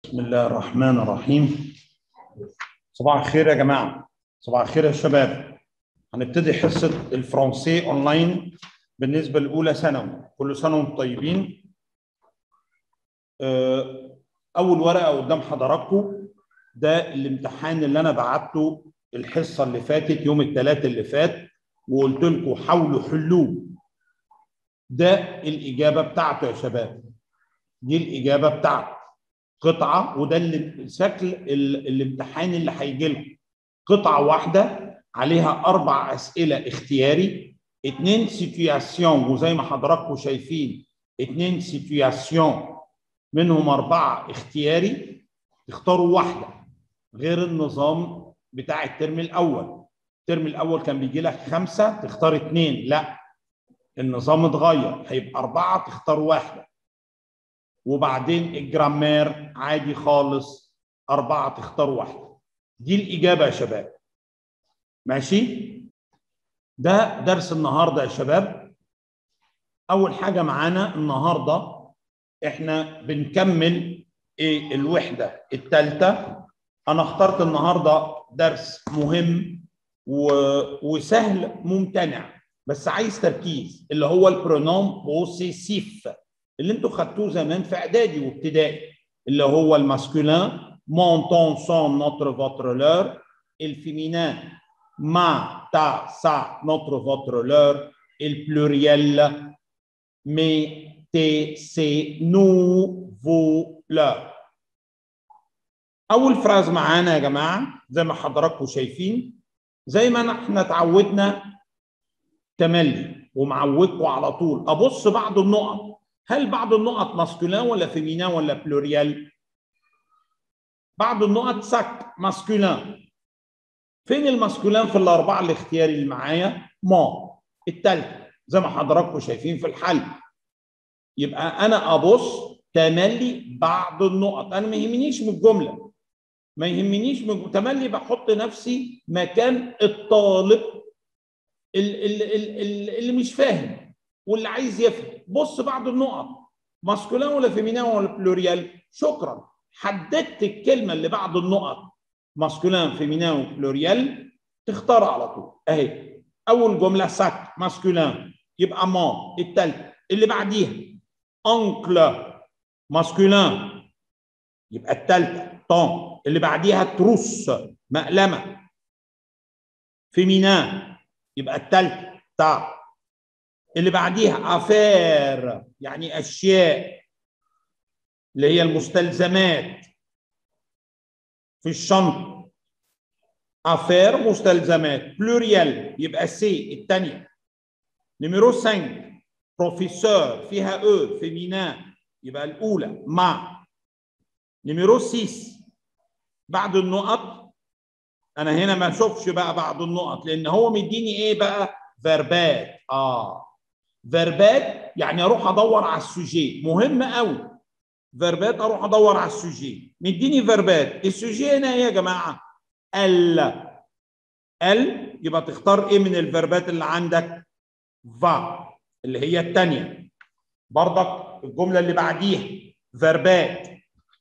بسم الله الرحمن الرحيم صباح الخير يا جماعة صباح الخير يا شباب هنبتدي حصة الفرنسي أونلاين بالنسبة لأولى ثانوي كل سنة وانتم طيبين آه، أول ورقة قدام حضراتكم ده الامتحان اللي أنا بعته الحصة اللي فاتت يوم الثلاث اللي فات وقلت لكم حاولوا حلوه ده الإجابة بتاعته يا شباب دي الإجابة بتاعته قطعه وده اللي شكل ال- الامتحان اللي هيجي لكم قطعه واحده عليها اربع اسئله اختياري اثنين سيتوياسيون وزي ما حضراتكم شايفين اثنين سيتوياسيون منهم اربعه اختياري تختاروا واحده غير النظام بتاع الترم الاول الترم الاول كان بيجي لك خمسه تختار اثنين لا النظام اتغير هيبقى اربعه تختار واحده وبعدين الجرامير عادي خالص أربعة تختار واحدة دي الإجابة يا شباب ماشي ده درس النهاردة يا شباب أول حاجة معانا النهاردة إحنا بنكمل إيه الوحدة الثالثة أنا اخترت النهاردة درس مهم و... وسهل ممتنع بس عايز تركيز اللي هو البرونوم بوسيسيف اللي انتوا خدتوه زمان في اعدادي وابتدائي اللي هو الماسكولين مونتون سون نوتر فوتر لور الفيمينان ما تا سا نوتر فوتر لور البلوريال مي تي سي نو فو لور اول فراز معانا يا جماعه زي ما حضراتكم شايفين زي ما احنا اتعودنا تملي ومعودكم على طول ابص بعض النقط هل بعض النقط ماسكولين ولا فيمينان ولا بلوريال؟ بعض النقط سك ماسكولين فين الماسكولين في الاربعه الاختياري اللي معايا؟ ما الثالثه زي ما حضراتكم شايفين في الحل يبقى انا ابص تملي بعض النقط انا ما يهمنيش من الجمله ما يهمنيش من تملي بحط نفسي مكان الطالب اللي مش فاهم واللي عايز يفهم بص بعض النقط ماسكولين ولا فيمينان ولا بلوريال شكرا حددت الكلمه اللي بعد النقط ماسكولين فيمينان وبلوريال تختار على طول اهي اول جمله ساك ماسكولين يبقى ما الثالثه اللي بعديها انكل ماسكولين يبقى الثالثه طون اللي بعديها تروس مقلمه فيمينان يبقى الثالثه تاع اللي بعديها افير يعني اشياء اللي هي المستلزمات في الشنطه افير مستلزمات بلوريال يبقى سي الثانيه نيميرو 5 بروفيسور فيها او فيمينان يبقى الاولى مع نيميرو 6 بعد النقط انا هنا ما اشوفش بقى بعض النقط لان هو مديني ايه بقى فيربات اه فيربات يعني اروح ادور على السوجي مهم قوي فيربات اروح ادور على السوجي مديني فيربات السوجي هنا ايه يا جماعه ال ال يبقى تختار ايه من الفيربات اللي عندك فا اللي هي الثانيه برضك الجمله اللي بعديها فيربات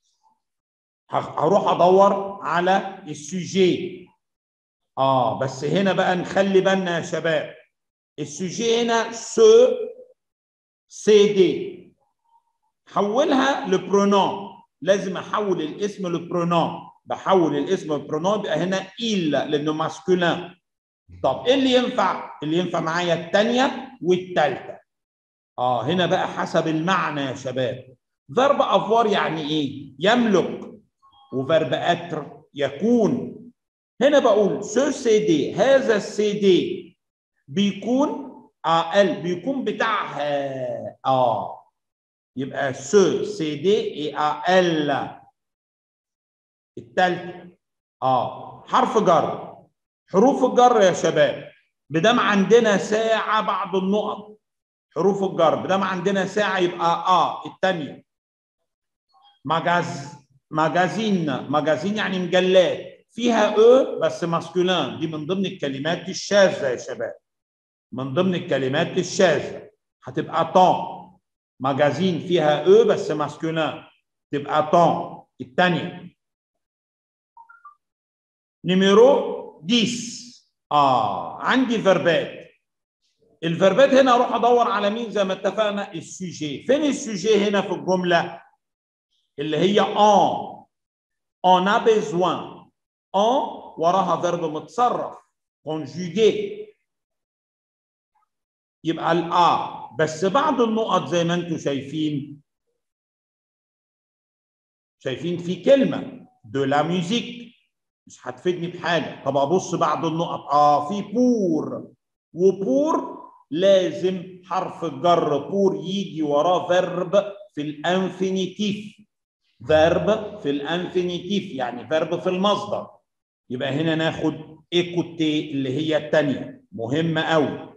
هروح ادور على السوجي اه بس هنا بقى نخلي بالنا يا شباب السوجي هنا سو سي دي حولها لبرونون لازم احول الاسم لبرونون بحول الاسم لبرونون يبقى هنا إل لانه ماسكولين طب ايه اللي ينفع؟ اللي ينفع معايا الثانيه والثالثه اه هنا بقى حسب المعنى يا شباب فيرب افوار يعني ايه؟ يملك وفيرب اتر يكون هنا بقول سو سي دي هذا السي دي بيكون اه ال بيكون بتاعها اه يبقى سو سي دي اي ا ال الثالث اه حرف جر حروف الجر يا شباب بدام عندنا ساعة بعض النقط حروف الجر بدام عندنا ساعة يبقى اه الثانية مجاز مجازين مجازين يعني مجلات فيها او بس ماسكولين دي من ضمن الكلمات الشاذة يا شباب من ضمن الكلمات الشاذة هتبقى طون ماجازين فيها او بس ماسكولين تبقى طون الثانيه نيميرو 10 اه عندي فيربات الفيربات هنا اروح ادور على مين زي ما اتفقنا السوجي فين السوجي هنا في الجمله اللي هي ان on a besoin en وراها فيرب متصرف conjugué يبقى الآ بس بعض النقط زي ما انتم شايفين شايفين في كلمة de la musique مش هتفيدني بحاجة طب أبص بعض النقط آه في بور وبور لازم حرف الجر بور يجي وراه فيرب في الانفينيتيف فيرب في الانفينيتيف يعني فيرب في المصدر يبقى هنا ناخد ايكوتي اللي هي الثانيه مهمه قوي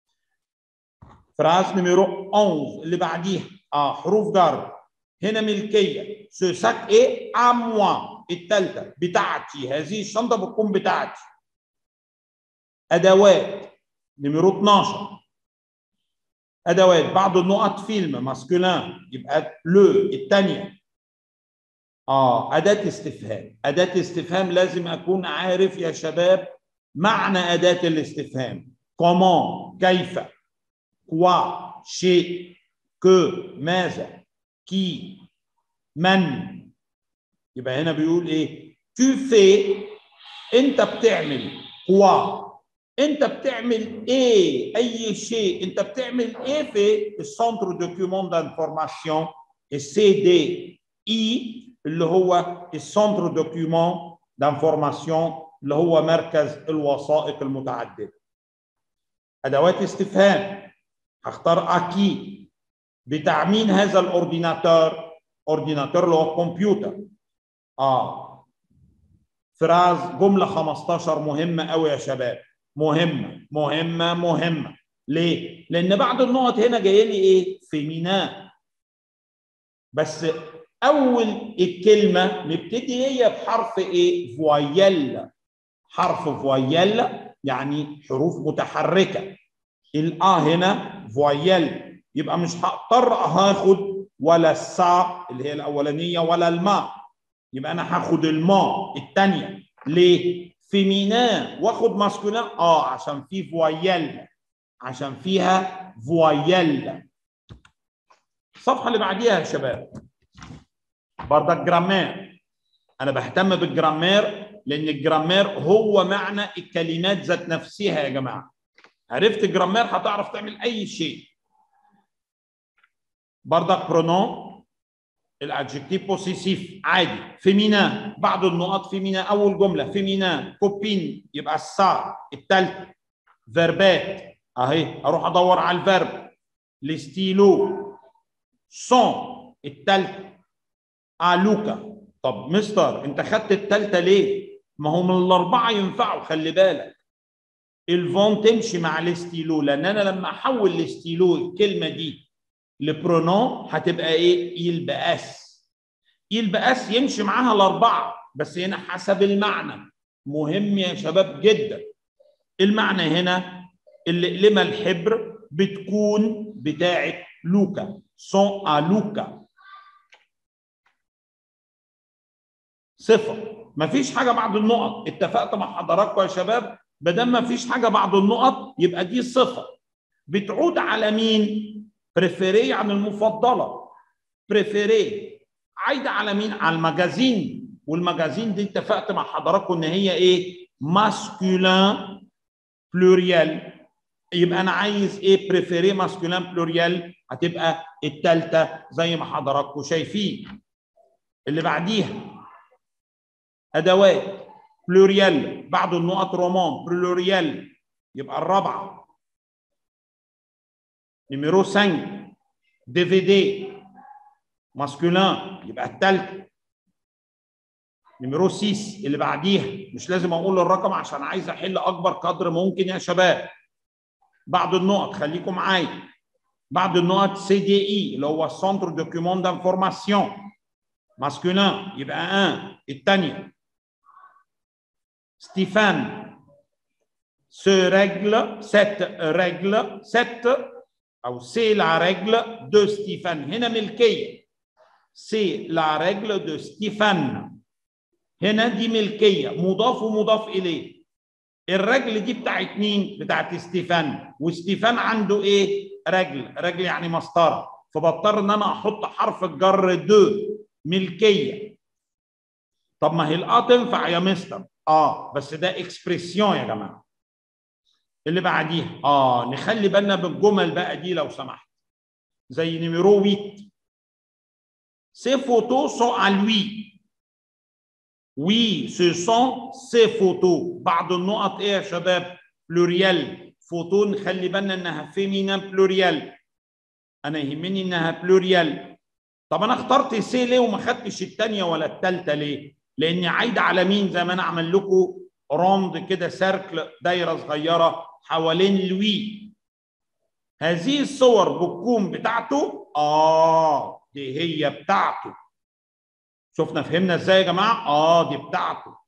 فراز نميرو 11 اللي بعديها اه حروف جر هنا ملكيه سو ساك ايه ا موا الثالثه بتاعتي هذه الشنطه بتكون بتاعتي ادوات نميرو 12 ادوات بعض النقط فيلم ماسكولين يبقى لو الثانيه اه اداه استفهام اداه استفهام لازم اكون عارف يا شباب معنى اداه الاستفهام كومون كيف كوا شيء كو ماذا كي من يبقى هنا بيقول ايه tu fais انت بتعمل كوا انت بتعمل ايه اي شيء انت بتعمل ايه في السنتر دوكيومون دانفورماسيون السي دي اي اللي هو السنتر دوكيومون دانفورماسيون اللي هو مركز الوثائق المتعدده ادوات استفهام هختار اكي بتاع مين هذا الاورديناتور اورديناتور اللي هو الكمبيوتر اه فراز جمله 15 مهمه قوي يا شباب مهمه مهمه مهمه ليه لان بعض النقط هنا جايه لي ايه فيمينا بس اول الكلمه نبتدي هي بحرف ايه فويل حرف فويل يعني حروف متحركه الآ هنا فويل يبقى مش هضطر هاخد ولا السا اللي هي الاولانيه ولا الماء يبقى انا هاخد الماء الثانيه ليه فيمينا واخد ماسكولين اه عشان في فويل عشان فيها فويل الصفحه اللي بعديها يا شباب برضك جرامير انا بهتم بالجرامير لان الجرامير هو معنى الكلمات ذات نفسها يا جماعه عرفت جرامير هتعرف تعمل اي شيء برضك برونون الادجكتيف بوسيسيف عادي فيمينا بعض النقط فيمينا اول جمله فيمينا كوبين يبقى السا الثالث فيربات اهي اروح ادور على الفيرب الستيلو سون الثالث الوكا طب مستر انت خدت الثالثه ليه ما هو من الاربعه ينفعوا خلي بالك الفون تمشي مع الاستيلو لان انا لما احول الاستيلو الكلمه دي لبرونون هتبقى ايه يلبأس يلبأس يمشي معاها الاربعه بس هنا حسب المعنى مهم يا شباب جدا المعنى هنا الاقلمه الحبر بتكون بتاعه لوكا سون ا لوكا صفه مفيش حاجه بعد النقط اتفقت مع حضراتكم يا شباب ما دام مفيش حاجه بعد النقط يبقى دي صفه بتعود على مين بريفيري عن المفضله بريفيري عايده على مين على المجازين والمجازين دي اتفقت مع حضراتكم ان هي ايه ماسكولين بلوريال يبقى انا عايز ايه بريفيري ماسكولين بلوريال هتبقى الثالثه زي ما حضراتكم شايفين اللي بعديها ادوات بلوريال بعض النقط رومان بلوريال يبقى الرابعه نيميرو 5 دي في دي ماسكولين يبقى الثالثه نيميرو 6 اللي بعديها مش لازم اقول الرقم عشان عايز احل اكبر قدر ممكن يا شباب بعض النقط خليكم معايا بعض النقط سي دي اي اللي هو سنتر دوكيومون دانفورماسيون ماسكولين يبقى 1 الثانيه ستيفان se règle cette règle cette او سي لا رègle de ستيفان هنا ملكيه سي لا ريجل دو ستيفان هنا دي ملكيه مضاف ومضاف اليه الرجل دي بتاعت مين بتاعت ستيفان وستيفان عنده ايه رجل رجل يعني مسطره فبضطر ان انا احط حرف الجر دو ملكيه طب ما هي الاه تنفع يا مستر اه بس ده اكسبريسيون يا جماعه اللي بعديها اه نخلي بالنا بالجمل بقى دي لو سمحت زي نيميرو 8 Ces photos sont à lui. Oui, ce sont ces photos. بعض النقط ايه يا شباب؟ بلوريال. فوتو نخلي بالنا انها فيمينا بلوريال. انا يهمني انها بلوريال. طب انا اخترت سي ليه وما خدتش الثانيه ولا الثالثه ليه؟ لاني عايده على مين زي ما انا اعمل لكم روند كده سيركل دايره صغيره حوالين لوي. هذه الصور بتكون بتاعته اه دي هي بتاعته شفنا فهمنا ازاي يا جماعه اه دي بتاعته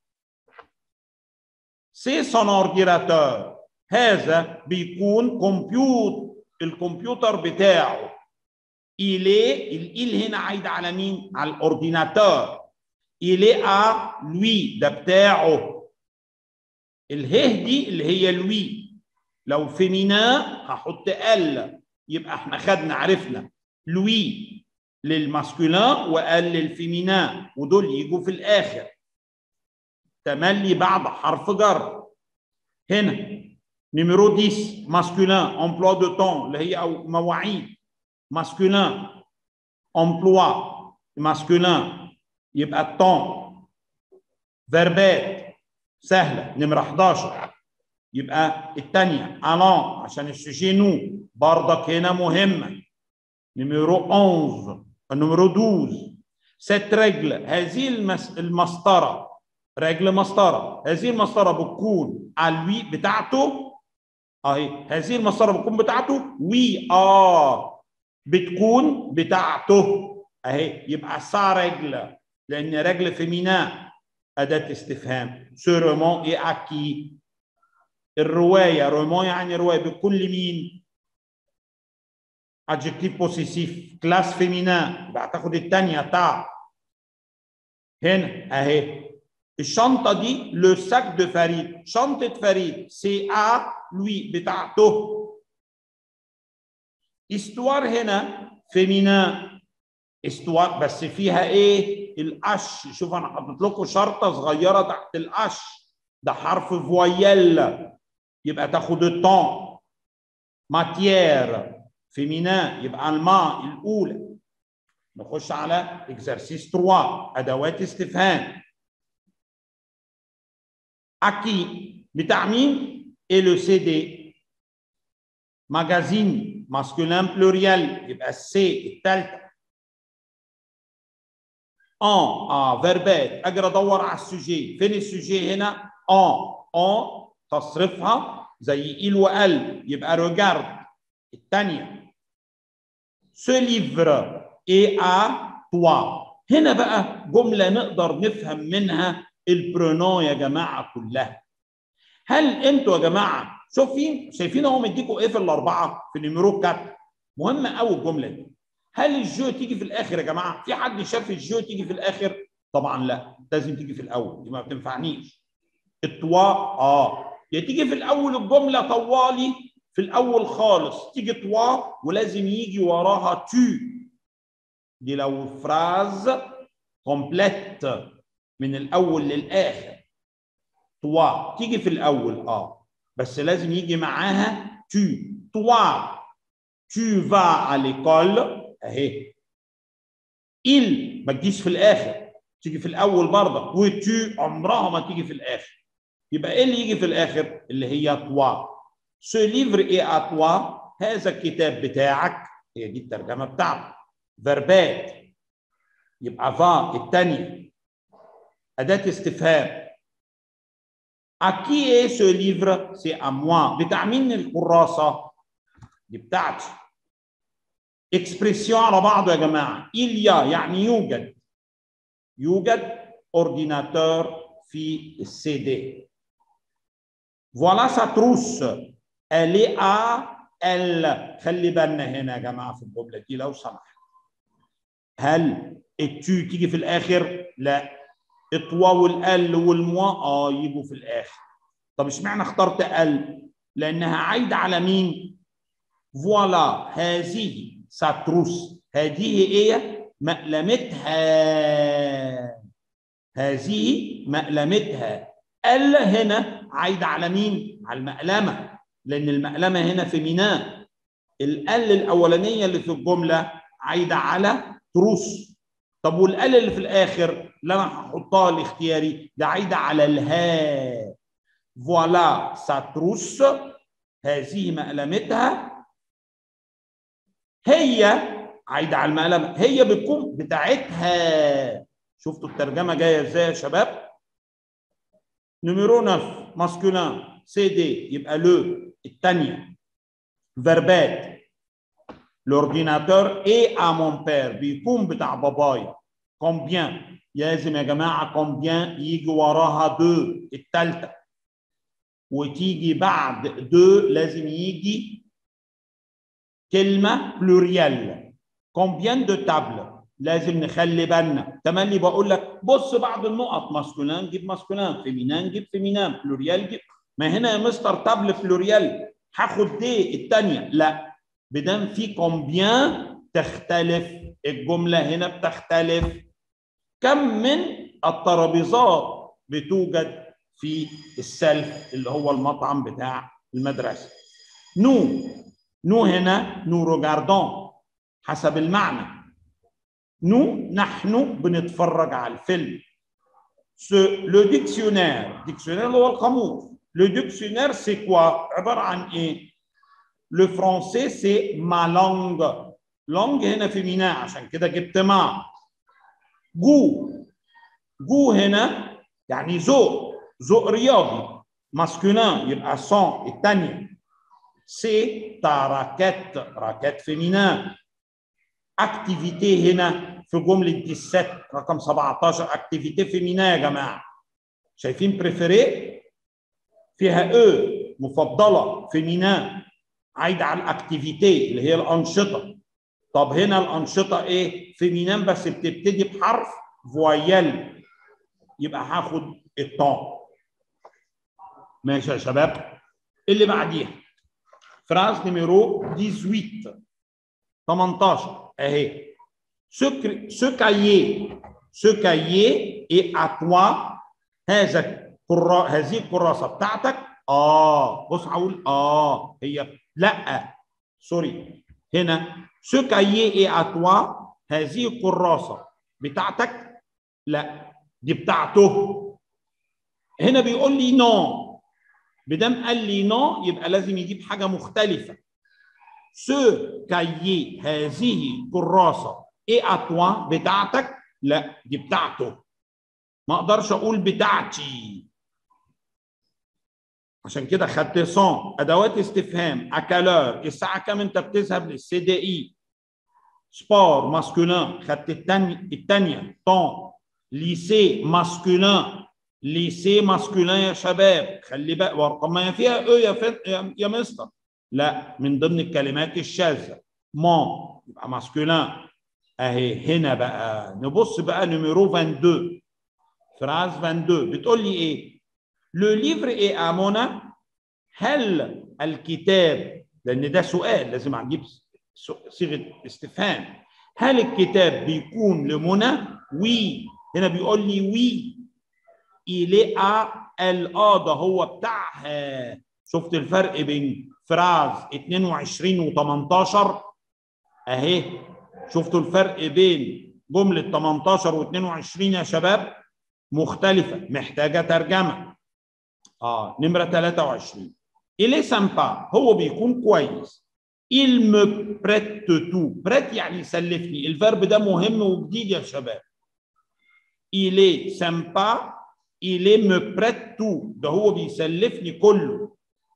سي سون اورديناتور هذا بيكون كمبيوتر الكمبيوتر بتاعه إليه الإيل هنا عايد على مين؟ على الأورديناتور إليه أ لوي ده بتاعه اله دي اللي هي لوي لو فيمينا هحط ال يبقى احنا خدنا عرفنا لوي للماسكولين وقال للفيمينان ودول يجوا في الاخر تملي بعد حرف جر هنا نيميرو 10 ماسكولين امبلوا دو تون اللي هي او مواعيد ماسكولين امبلوا ماسكولين يبقى التون فيربات سهله نمره 11 يبقى الثانيه الان عشان السوجي نو برضك هنا مهمه نيميرو 11 النمرو 12 ست رجل هذه المس... المسطره رجل مسطره هذه المسطره بتكون على الوي بتاعته اهي هذه المسطره بتكون بتاعته وي اه بتكون بتاعته اهي يبقى سا رجل لان رجل فيمينا اداه استفهام سو رومون اي اكي الروايه رومون يعني روايه بتكون لمين؟ adjectif possessif classe féminin يبقى هتاخد الثانيه تاع هنا اهي الشنطه دي لو ساك دو فريد شنطه فريد سي ا لوي بتاعته استوار هنا فيمينا استوار بس فيها ايه الاش شوف انا حاطط لكم شرطه صغيره تحت الاش ده حرف فويل يبقى تاخد الطون ماتيير فيمينا يبقى الماء الاولى نخش على اكزرسيس 3 ادوات استفهام اكي بتاع مين اي لو سي دي ماجازين ماسكولين بلوريال يبقى السي الثالثه ان اه فيربات اجي ادور على السوجي فين السوجي هنا ان ان تصريفها زي إيل وقل يبقى ريجارد الثانيه ce livre est à toi هنا بقى جمله نقدر نفهم منها البرونون يا جماعه كلها هل انتوا يا جماعه شايفين شايفين اهو مديكوا ايه في الاربعه في النيميرو كات مهمه قوي الجمله دي هل الجو تيجي في الاخر يا جماعه في حد شاف الجو تيجي في الاخر طبعا لا لازم تيجي في الاول دي ما بتنفعنيش التوا اه يا تيجي في الاول الجمله طوالي في الاول خالص تيجي توا ولازم يجي وراها تو دي لو فراز كومبليت من الاول للاخر توا تيجي في الاول اه بس لازم يجي معاها تو توا tu vas à l'école اهي il ما تجيش في الاخر تيجي في الاول برضه وتو عمرها ما تيجي في الاخر يبقى ايه اللي يجي في الاخر اللي هي توا ce livre est à toi هذا الكتاب بتاعك هي دي الترجمه بتاعته فيربات يبقى فا الثانيه اداه استفهام à qui est ce livre c'est à moi بتاع مين الكراسه دي بتاعتي اكسبريسيون على بعضه يا جماعه إليا يعني يوجد يوجد اورديناتور في السي دي فوالا سا تروس الي ا ال خلي بالنا هنا يا جماعه في الجمله دي لو سمحت هل التو تيجي في الاخر لا التوا والال والموا اه يجوا في الاخر طب اشمعنى اخترت ال لانها عايده على مين فوالا هذه ساتروس هذه ايه مقلمتها هذه مقلمتها ال هنا عايده على مين على المقلمه لان المقلمه هنا في ميناء ال الاولانيه اللي في الجمله عايده على تروس طب والال اللي في الاخر اللي انا هحطها الاختياري ده عايده على الها فوالا ساتروس هذه مقلمتها هي عايده على المقلمه هي بتكون بتاعتها شفتوا الترجمه جايه ازاي يا شباب نيميرو 9 ماسكولين سي دي يبقى لو الثانيه فيربات l'ordinateur est à mon père بيكون بتاع بابايا combien لازم يا جماعه combien يجي وراها دو الثالثه وتيجي بعد دو لازم يجي كلمه بلوريال combien de tables لازم نخلي بالنا تملي بقول لك بص بعد النقط ماسكولان جيب ماسكولان فيمينان جيب فيمينان بلوريال جيب ما هنا يا مستر تابل بلوريال هاخد دي الثانيه لا بدم في كومبيان تختلف الجمله هنا بتختلف كم من الترابيزات بتوجد في السلف اللي هو المطعم بتاع المدرسه نو نو هنا نو روجاردون حسب المعنى نو نحن بنتفرج على الفيلم لو ديكسيونير ديكسيونير اللي هو القاموس لو ديكسيونير سي كوا عباره عن ايه لو فرونسي سي ما لونغ لونغ هنا في ميناء عشان كده جبت مع جو جو هنا يعني ذوق ذوق رياضي ماسكولين يبقى سون الثانيه سي تا راكيت راكيت فيمينان اكتيفيتي هنا في جمله 17 رقم 17 اكتيفيتي فيمينا يا جماعه شايفين بريفيري فيها او مفضله فيمينا عايده على الاكتيفيتي اللي هي الانشطه طب هنا الانشطه ايه فيمينان بس بتبتدي بحرف فويال يبقى هاخد الطون ماشي يا شباب اللي بعديها فراز نيميرو 18 18 اهي ce, ce cahier ce cahier est à toi هذا كرا... هذه الكراسه بتاعتك اه بص هقول اه هي لا سوري هنا ce cahier est à toi هذه الكراسه بتاعتك لا دي بتاعته هنا بيقول لي نو بدم قال لي نو يبقى لازم يجيب حاجه مختلفه ce cahier هذه كراسه ايه اتوا بتاعتك لا دي بتاعته ما اقدرش اقول بتاعتي عشان كده خدت سون ادوات استفهام اكالور الساعه كام انت بتذهب للسي دي اي سبور ماسكولين خدت الثانيه الثانيه طون ليسي ماسكولين ليسي ماسكولين يا شباب خلي بالك ورقم فيها او يا فن... يا, يا مستر لا من ضمن الكلمات الشاذه مون يبقى ماسكولين اهي هنا بقى نبص بقى نيميرو 22 فراز 22 بتقول لي ايه لو ليفر ايه امونا هل الكتاب لان ده سؤال لازم اجيب صيغه استفهام هل الكتاب بيكون لمنى وي هنا بيقول لي وي إلي ا ال ا ده هو بتاعها شفت الفرق بين فراز 22 و18 اهي شفتوا الفرق بين جملة 18 و22 يا شباب مختلفة محتاجة ترجمة اه نمرة 23 إلي سامبا هو بيكون كويس il me prête tout prête يعني يسلفني الفرب ده مهم وجديد يا شباب il est sympa il est me prête tout ده هو بيسلفني كله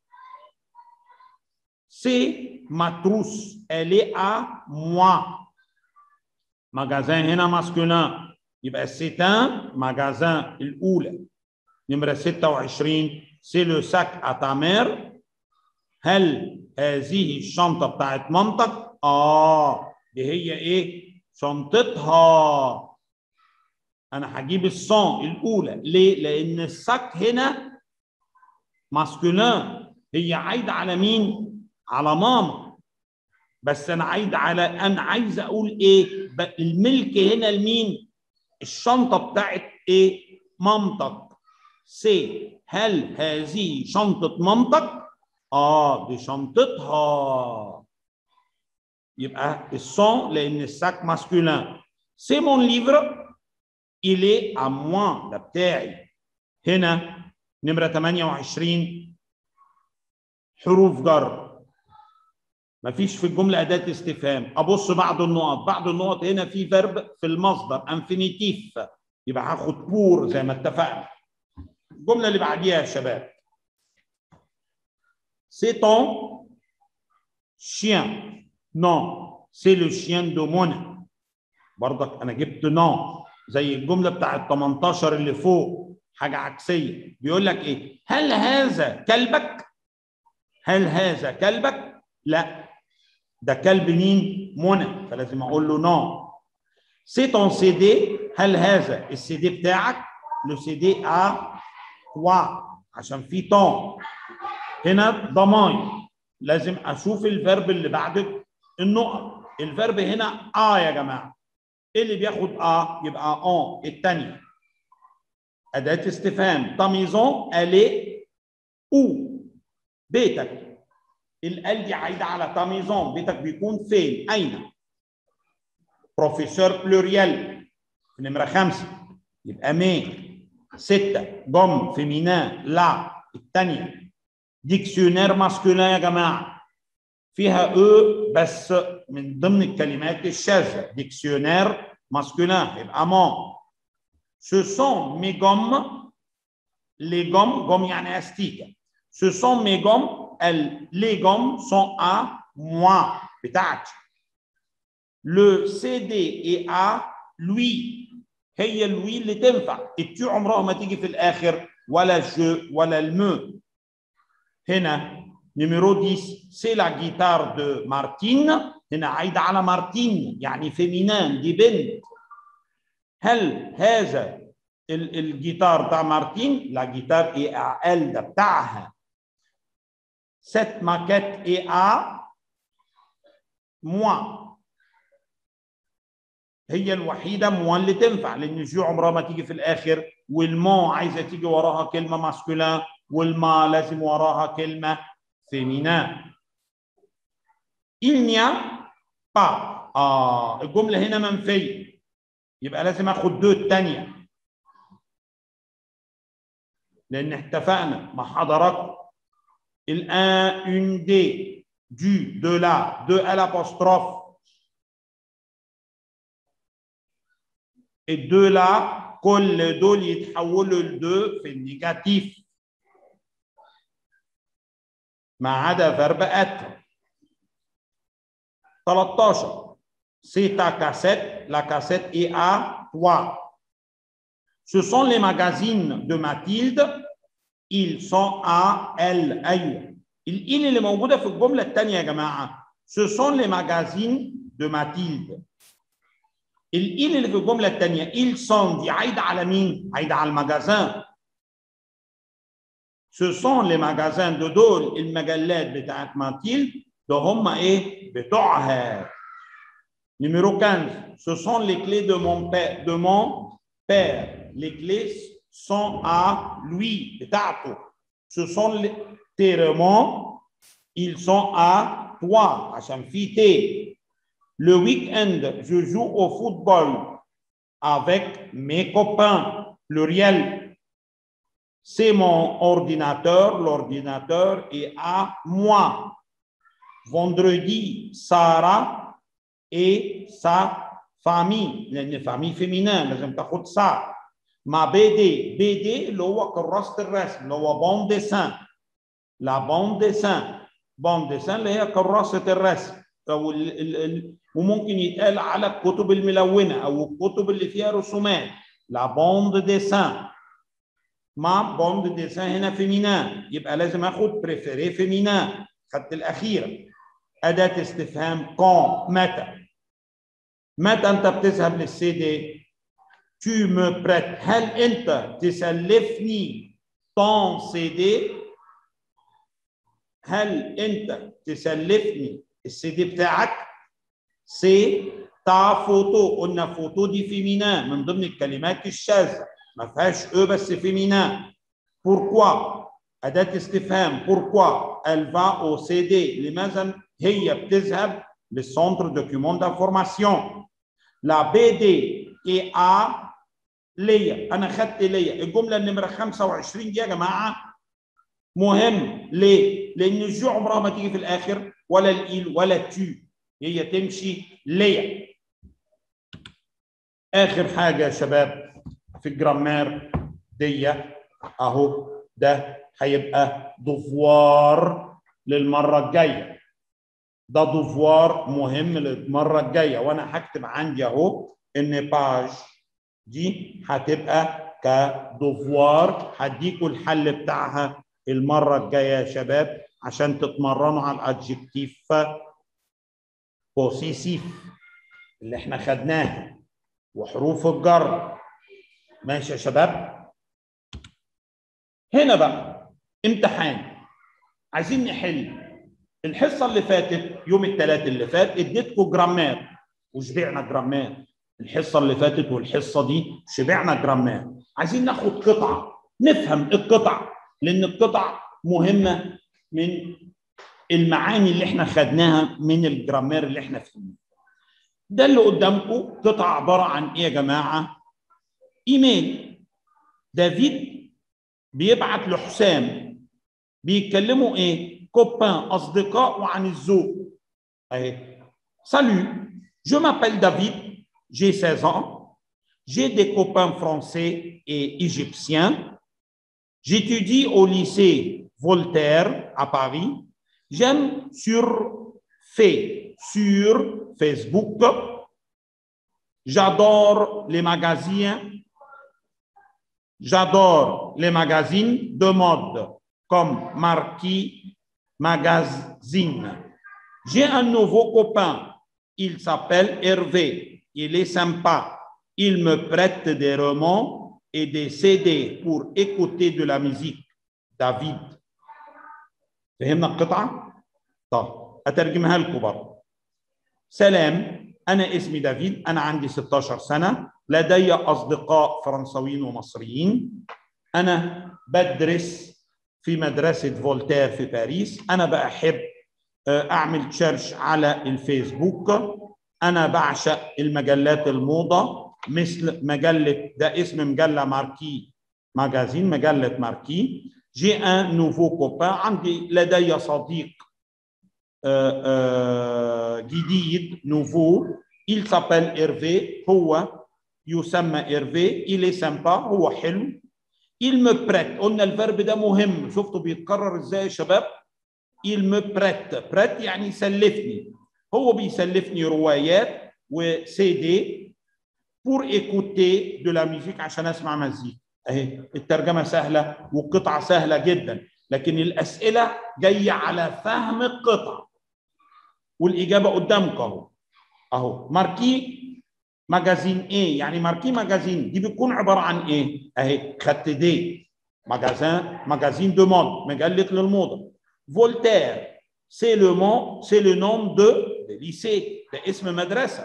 c'est ma trousse elle est à moi magasin هنا masculin يبقى c'est un magasin الأولى نمرة 26 c'est le sac à ta mère هل هذه الشنطة بتاعت مامتك؟ آه دي هي إيه؟ شنطتها انا هجيب الصون الاولى ليه لان الساك هنا ماسكولين هي عايده على مين على ماما بس انا عايد على انا عايز اقول ايه الملك هنا لمين الشنطه بتاعت ايه مامتك سي هل هذه شنطه مامتك اه دي شنطتها يبقى الصون لان الساك ماسكولين سي مون ليفر il est à moi ده بتاعي هنا نمره 28 حروف جر مفيش في الجمله اداه استفهام ابص بعد النقط بعد النقط هنا في فيرب في المصدر انفينيتيف يبقى هاخد بور زي ما اتفقنا الجمله اللي بعديها يا شباب C'est ton chien. Non, c'est le chien de Mona. برضك انا جبت نون زي الجمله بتاعت 18 اللي فوق حاجه عكسيه بيقول لك ايه؟ هل هذا كلبك؟ هل هذا كلبك؟ لا ده كلب مين؟ منى فلازم اقول له نون. سي تون سي دي هل هذا السي دي بتاعك؟ لو سي دي ا 3 عشان في تون هنا ضماير لازم اشوف الفيرب اللي بعد النقط الفيرب هنا اه يا جماعه ايه اللي بياخد اه يبقى اه الثانيه اداه استفهام تاميزون الي او بيتك ال دي عايده على تاميزون بيتك بيكون فين اين بروفيسور بلوريال في نمره خمسه يبقى مي سته جم فيمينان لا الثانيه ديكسيونير ماسكولين يا جماعه فيها او بس من ضمن الكلمات الشاذه ديكسيونير ماسكولين يبقى مون ce sont mes gommes les gommes gommes يعني استيكه ce sont mes gommes elles, les gommes sont à moi بتاعتي le CD est à lui هي الوي اللي تنفع التي عمرها ما تيجي في الاخر ولا جو ولا المو هنا نيميرو 10 سي لا جيتار دو مارتين هنا عايده على مارتين يعني فيمينان دي بنت هل هذا الجيتار بتاع مارتين لا جيتار اي ا ال ده بتاعها cette maquette est à moi هي الوحيده مو اللي تنفع لان جو عمرها ما تيجي في الاخر والمو عايزه تيجي وراها كلمه ماسكولين والما لازم وراها كلمه فيمينان il n'y a pas اه الجمله هنا منفيه يبقى لازم اخد دو الثانيه لان اتفقنا مع حضراتكم الان une des du de la de à l'apostrophe الدو لا كل دول يتحولوا لدو في النيجاتيف ما عدا فيرب اتر 13 c'est ta cassette la cassette est à toi ce sont les magazines de Mathilde ils sont à elle ايوه الإل اللي موجوده في الجمله الثانيه يا جماعه ce sont les magazines de Mathilde الإيل اللي في الجملة الثانية إيل سون دي عايدة على مين؟ عايدة على المجازان. Ce sont les magasins de دول المجلات بتاعت ماتيلد ده هم إيه؟ بتوعها. Numéro 15. Ce sont les clés de mon père. De mon père. Les clés sont à lui. بتاعته. Ce sont les terrements. Ils sont à toi. عشان في تي. Le week-end, je joue au football avec mes copains, pluriel. C'est mon ordinateur, l'ordinateur est à moi. Vendredi, Sarah et sa famille, لأن famille féminin لازم تاخد سا. ما بي دي اللي هو كراسة الرسم اللي هو بون ديسان. لا بون ديسان. بون ديسان اللي هي كراسة الرسم. أو ال ال ال وممكن يتقال على الكتب الملونه او الكتب اللي فيها رسومات لا بوند ديسان ما بوند ديسان هنا فيمينان يبقى لازم اخد بريفيري فيمينان خدت الاخيره اداه استفهام كون متى متى انت بتذهب للسي دي tu me prêtes هل انت تسلفني ton CD هل انت تسلفني السي دي بتاعك سي تا فوتو قلنا فوتو دي فيمينا من ضمن الكلمات الشاذه ما فيهاش او بس فيمينا بوركوا اداه استفهام بوركوا الفا او سي دي لماذا هي بتذهب للسنتر دوكيومون دانفورماسيون لا بي دي اي ا ليا انا خدت ليا الجمله النمره 25 دي يا جماعه مهم ليه؟ لان الجو عمرها ما تيجي في الاخر ولا الايل ولا التو هي تمشي ليا اخر حاجه يا شباب في الجرامير دي اهو ده هيبقى دوفوار للمره الجايه ده دوفوار مهم للمره الجايه وانا هكتب عندي اهو ان باج دي هتبقى كدوفوار هديكوا الحل بتاعها المره الجايه يا شباب عشان تتمرنوا على الادجكتيف بوسيسيف اللي احنا خدناها وحروف الجر ماشي يا شباب هنا بقى امتحان عايزين نحل الحصه اللي فاتت يوم الثلاث اللي فات اديتكم جرامات وشبعنا جرامات الحصه اللي فاتت والحصه دي شبعنا جرامات عايزين ناخد قطعه نفهم القطع لان القطع مهمه من المعاني اللي احنا خدناها من الجرامير اللي احنا فهمناه ده اللي قدامكم قطعه عباره عن ايه يا جماعه ايميل دافيد بيبعت لحسام بيتكلموا ايه كوبان اصدقاء وعن الذوق اهي salut je m'appelle David j'ai 16 ans j'ai des copains français et égyptiens j'étudie au lycée Voltaire à Paris j'aime sur fait sur Facebook j'adore les magazines J'adore les magazines de mode comme Marquis Magazine. J'ai un nouveau copain. Il s'appelle Hervé. Il est sympa. Il me prête des romans et des CD pour écouter de la musique. David. فهمنا القطعة؟ طب أترجمها لكم برضه. سلام أنا اسمي دافيد أنا عندي 16 سنة لدي أصدقاء فرنسويين ومصريين أنا بدرس في مدرسة فولتير في باريس أنا بحب أعمل تشيرش على الفيسبوك أنا بعشق المجلات الموضة مثل مجلة ده اسم مجلة ماركي ماجازين مجلة ماركي جي ان نوفو كوبان عندي لدي صديق آآ آآ جديد نوفو il s'appelle Hervé هو يسمى إيرفي إلي سامبا هو حلو il me prête قلنا الفرب ده مهم شفتوا بيتكرر ازاي يا شباب il me prête prête يعني يسلفني هو بيسلفني روايات وسي دي pour écouter de la musique عشان اسمع مزيكا اهي الترجمه سهله والقطعه سهله جدا لكن الاسئله جايه على فهم القطعه والاجابه قدامك اهو اهو ماركي ماجازين ايه يعني ماركي ماجازين دي بتكون عباره عن ايه اهي خدت دي ماجازين ماجازين دو مود مجله للموضه فولتير سي لو مون سي لو نوم دو ليسي ده اسم مدرسه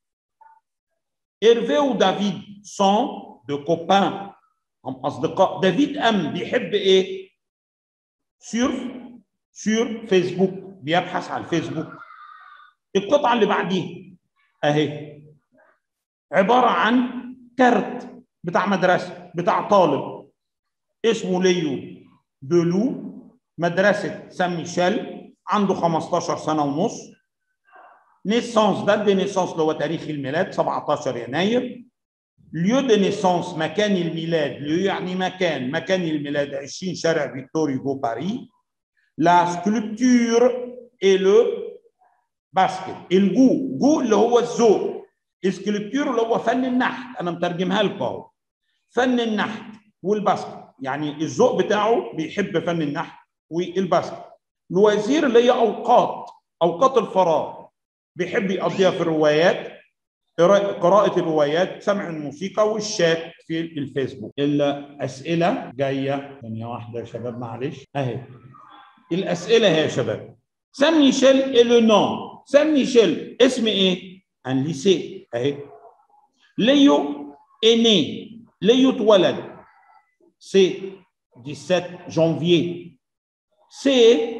ايرفي ودافيد سون دو كوبان هم اصدقاء دافيد ام بيحب ايه سور سور فيسبوك بيبحث على الفيسبوك القطعه اللي بعديها اهي عباره عن كارت بتاع مدرسه بتاع طالب اسمه ليو دولو مدرسه سان ميشيل عنده 15 سنه ونص نيسانس ده دي نيسانس اللي هو تاريخ الميلاد 17 يناير ليو دي نيسانس مكان الميلاد ليو يعني مكان مكان الميلاد 20 شارع فيكتور هوغو باري لا سكولبتور اي لو باسكت الجو جو اللي هو الذوق السكولبتور اللي هو فن النحت انا مترجمها لكم اهو فن النحت والباسكت يعني الذوق بتاعه بيحب فن النحت والباسكت الوزير اللي هي اوقات اوقات الفراغ بيحب يقضيها في الروايات قراءة الروايات سمع الموسيقى والشات في الفيسبوك الأسئلة جاية ثانية واحدة يا شباب معلش أهي الأسئلة هي يا شباب سان ميشيل اي لو نون سان ميشيل اسم ايه؟ ان ليسي اهي ليو ايني ليو اتولد سي 17 جانفيي سي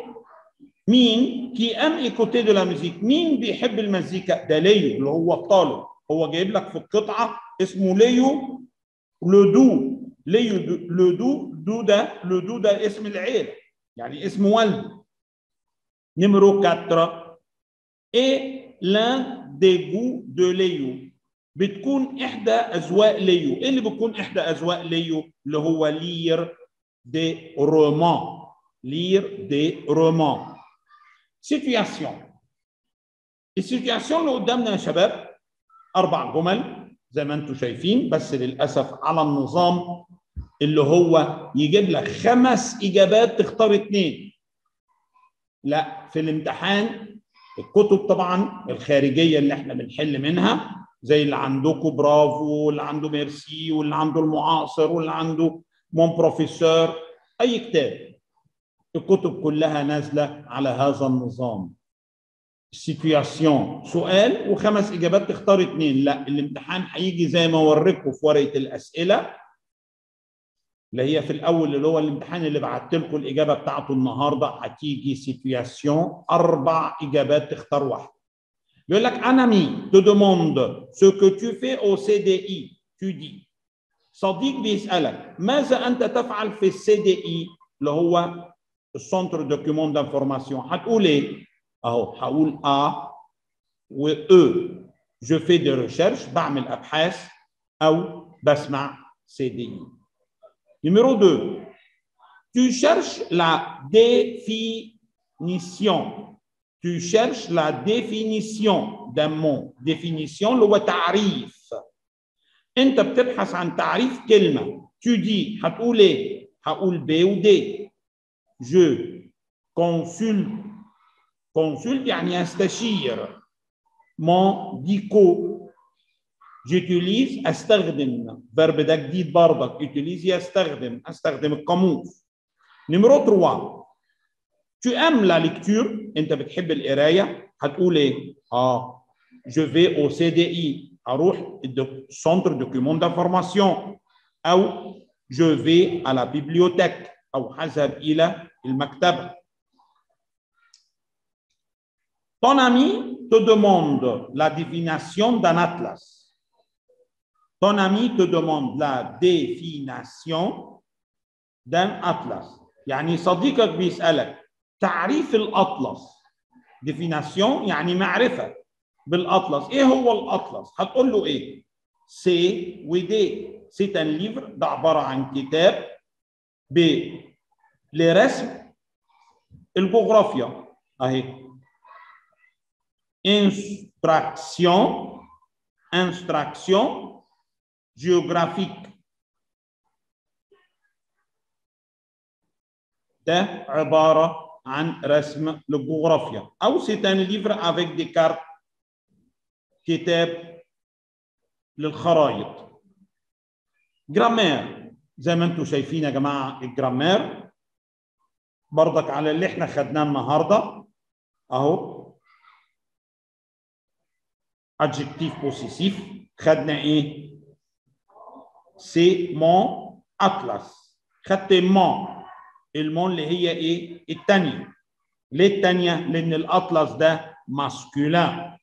مين كي ام ايكوتي دو لا ميوزيك مين بيحب المزيكا ده ليو اللي هو الطالب هو جايب لك في القطعه اسمه ليو لو دو ليو دو لو دو دو ده لو دو ده اسم العيله يعني اسم والد نيميرو 4 ايه لان دي جو دو ليو بتكون احدى اذواق ليو ايه اللي بتكون احدى اذواق ليو اللي هو لير دي رومان لير دي رومان سيتوياسيون السيتوياسيون اللي قدامنا يا شباب اربع جمل زي ما انتم شايفين بس للاسف على النظام اللي هو يجيب لك خمس اجابات تختار اثنين لا في الامتحان الكتب طبعا الخارجيه اللي احنا بنحل منها زي اللي عندكم برافو واللي عنده ميرسي واللي عنده المعاصر واللي عنده مون بروفيسور اي كتاب الكتب كلها نازله على هذا النظام سيتوياسيون سؤال وخمس اجابات تختار اثنين لا الامتحان هيجي زي ما اوريكم في ورقه الاسئله اللي هي في الاول اللي هو الامتحان اللي بعت لكم الاجابه بتاعته النهارده هتيجي سيتوياسيون اربع اجابات تختار واحده يقول لك un ami te demande ce que tu fais au CDI tu dis صديق بيسالك ماذا انت تفعل في السي دي اي اللي هو السنتر دوكيومون دانفورماسيون هتقول ايه اهو هقول ا و او جو في دي ريشيرش بعمل ابحاث او بسمع سي دي اي Numéro 2, tu cherches la définition. Tu cherches la définition d'un mot. Définition اللي هو تعريف. أنت بتبحث عن تعريف كلمة. Tu dis هتقول إيه؟ هقول ب و د. Je consulte. consulte يعني أستشير. Mon dico جيتيليز استخدم فيرب ده جديد برضك يوتيليز يستخدم استخدم القاموس نمرو 3 tu aimes la lecture انت بتحب القرايه هتقول ايه اه je vais au CDI اروح السنتر دوكيومون دانفورماسيون او je vais à la bibliothèque او هذهب الى المكتبه ton ami te demande la définition d'un atlas Ton ami te demande la définition d'un atlas. يعني صديقك بيسألك تعريف الأطلس. définition يعني معرفة بالأطلس. إيه هو الأطلس؟ هتقول له إيه؟ سي ودي. سي un livre ده عبارة عن كتاب ب لرسم الجغرافيا أهي. instruction instruction géographique. ده عبارة عن رسم للجغرافيا أو c'est un livre avec des cartes كتاب للخرائط جرامير زي ما انتم شايفين يا جماعة الجرامير برضك على اللي احنا خدناه النهارده اهو adjectif possessif خدنا ايه سي مون اطلس خدت مون المون اللي هي ايه الثانيه ليه الثانيه لان الاطلس ده ماسكولين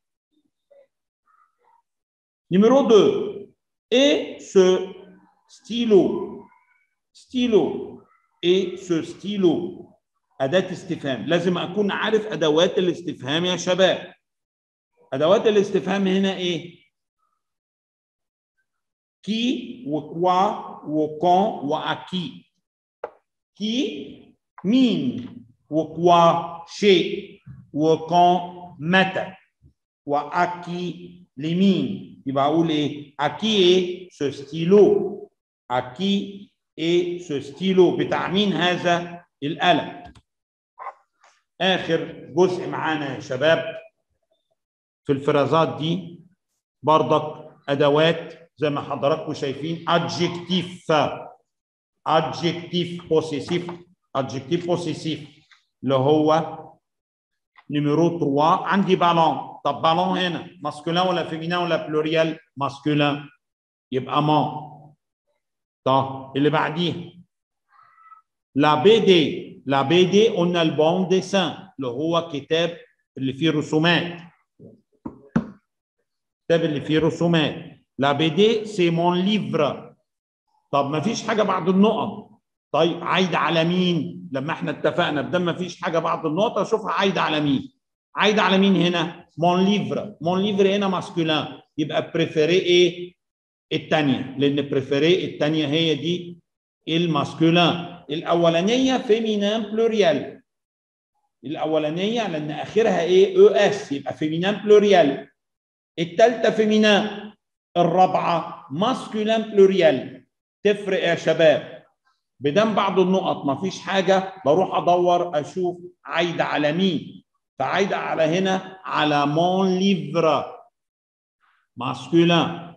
نيميرو 2 اي سو ستيلو ستيلو اي سو ستيلو اداه استفهام لازم اكون عارف ادوات الاستفهام يا شباب ادوات الاستفهام هنا ايه qui ou quoi ou quand ou à qui. Qui, مين وكوا شيء وكان متى وأكي لمين يبقى أقول إيه أكي إيه سو ستيلو أكي إيه سو ستيلو بتاع مين هذا القلم آخر جزء معانا يا شباب في الفرازات دي برضك ادوات زي ما حضراتكم شايفين adjectif adjectif possessif adjectif possessif اللي هو نيميرو 3 عندي بالون طب بالون هنا ماسكولين ولا فيمينين ولا بلوريال ماسكولين يبقى ما طب اللي بعديها لا بي دي لا بي دي قلنا البون ديسان اللي هو كتاب اللي فيه رسومات الكتاب اللي فيه رسومات لا بي دي سي مون ليفر طب ما فيش حاجه بعد النقط طيب عايده على مين لما احنا اتفقنا بدل ما فيش حاجه بعد النقط اشوفها عايده على مين عايده على مين هنا مون ليفر مون ليفر هنا ماسكولين يبقى بريفيري ايه الثانيه لان بريفيري الثانيه هي دي الماسكولين الاولانيه فيمينان بلوريال الاولانيه لان اخرها ايه او اس يبقى فيمينان بلوريال الثالثه فيمينان الرابعه ماسكولين بلوريال تفرق يا شباب بدم بعض النقط ما فيش حاجه بروح ادور اشوف عايده على مين فعايده على هنا على مون ليفر ماسكولين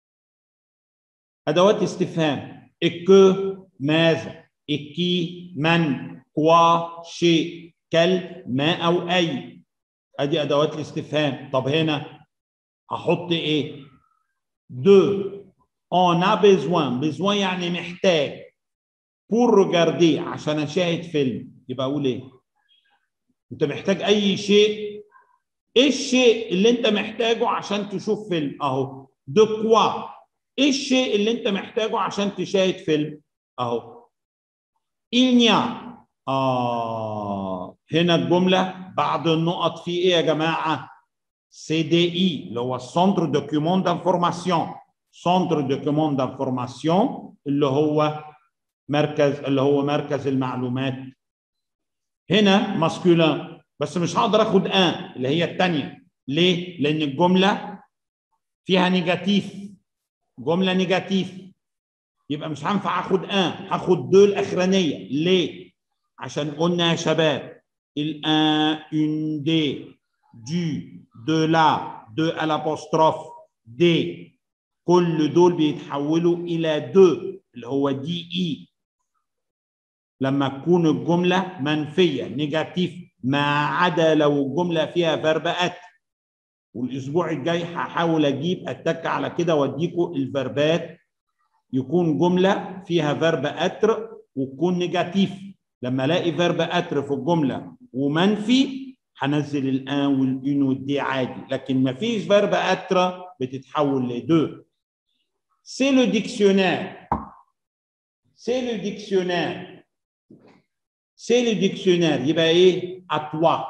ادوات استفهام اكو ماذا اكي من كوا شيء كل ما او اي ادي ادوات الاستفهام طب هنا هحط ايه دو on a besoin besoin يعني محتاج pour regarder عشان اشاهد فيلم يبقى اقول ايه انت محتاج اي شيء ايه الشيء اللي انت محتاجه عشان تشوف فيلم اهو دو كوا ايه الشيء اللي انت محتاجه عشان تشاهد فيلم اهو il n'y a آه هنا الجملة بعد النقط في إيه يا جماعة؟ سي دي إي اللي هو سنتر دوكيومون دانفورماسيون سنتر دوكيومون دانفورماسيون اللي هو مركز اللي هو مركز المعلومات هنا ماسكولين بس مش هقدر اخد ان اللي هي الثانيه ليه؟ لان الجمله فيها نيجاتيف جمله نيجاتيف يبقى مش هينفع اخد ان هاخد دو الاخرانيه ليه؟ عشان قلنا يا شباب الان اون دي دو دو لا دو الابوستروف دي كل دول بيتحولوا الى دو اللي هو دي اي لما تكون الجمله منفيه نيجاتيف ما عدا لو الجمله فيها فيرب ات والاسبوع الجاي هحاول اجيب اتك على كده واديكم الفيربات يكون جمله فيها فيرب اتر وتكون نيجاتيف لما الاقي فيرب اتر في الجمله ومنفي هنزل الان والان والدي عادي لكن ما فيش فيرب اتر بتتحول لدو سي لو ديكسيونير سي لو ديكسيونير سي لو ديكسيونير يبقى ايه اتوا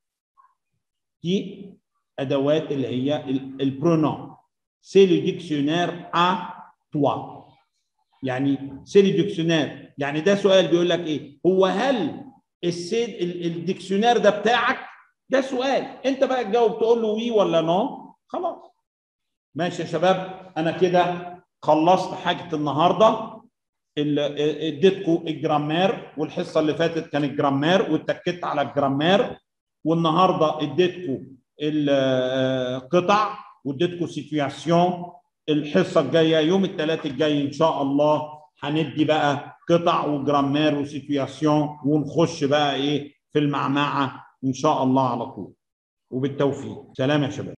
دي ادوات اللي هي البرونون سي لو ديكسيونير ا توا يعني سي لو ديكسيونير يعني ده سؤال بيقول لك ايه هو هل السيد الديكسيونير ده بتاعك ده سؤال انت بقى تجاوب تقول له وي ولا نو خلاص ماشي يا شباب انا كده خلصت حاجه النهارده اديتكم الجرامير والحصه اللي فاتت كان الجرامير واتكيت على الجرامير والنهارده اديتكم القطع واديتكم سيتوياسيون الحصه الجايه يوم الثلاث الجاي ان شاء الله هندي بقى قطع وجرامير وسيتوياسيون ونخش بقى ايه في المعمعه ان شاء الله على طول وبالتوفيق سلام يا شباب